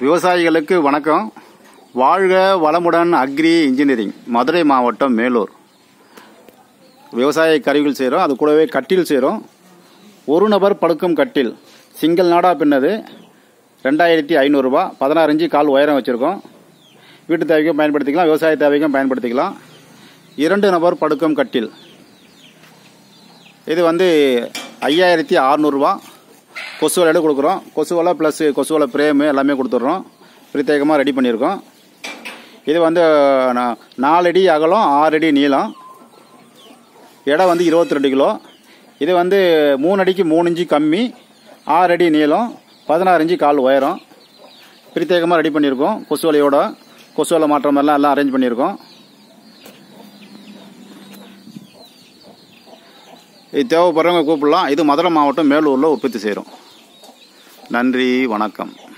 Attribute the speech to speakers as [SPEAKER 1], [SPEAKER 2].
[SPEAKER 1] விவசாயிகளுக்கு வணக்கம் வாழ்க வளமுடன் அக்ரி இன்ஜினியரிங் மதுரை மாவட்டம் மேலூர் விவசாய கருவிகள் செய்கிறோம் அது கூடவே கட்டில் செய்கிறோம் ஒரு நபர் படுக்கும் கட்டில் சிங்கிள் நாடாக பின்னது ரெண்டாயிரத்தி ஐநூறுரூபா பதினாறு இன்ச்சு கால் உயரம் வச்சுருக்கோம் வீட்டு தேவைக்கும் பயன்படுத்திக்கலாம் விவசாய தேவைக்கும் பயன்படுத்திக்கலாம் இரண்டு நபர் படுக்கும் கட்டில் இது வந்து ஐயாயிரத்தி அறநூறுபா கொசு வலையோட கொடுக்குறோம் கொசு வலை ப்ளஸ் கொசு வலை பிரேமு எல்லாமே கொடுத்துட்றோம் பிரத்யேகமாக ரெடி பண்ணியிருக்கோம் இது வந்து நா- நாலு அடி அகலம் ஆறு அடி நீளம் எடை வந்து இருபத்தி ரெண்டு கிலோ இது வந்து மூணு அடிக்கு மூணு இன்ச்சு கம்மி ஆறு அடி நீளம் பதினாறு இன்ச்சு கால் உயரம் பிரத்யேகமாக ரெடி பண்ணியிருக்கோம் கொசு வலையோட கொசு வலை மாற்ற மாதிரிலாம் எல்லாம் அரேஞ்ச் பண்ணியிருக்கோம் இது தேவைப்படுறவங்க கூப்பிடலாம் இது மதுரை மாவட்டம் மேலூரில் உற்பத்தி செய்கிறோம் நன்றி வணக்கம்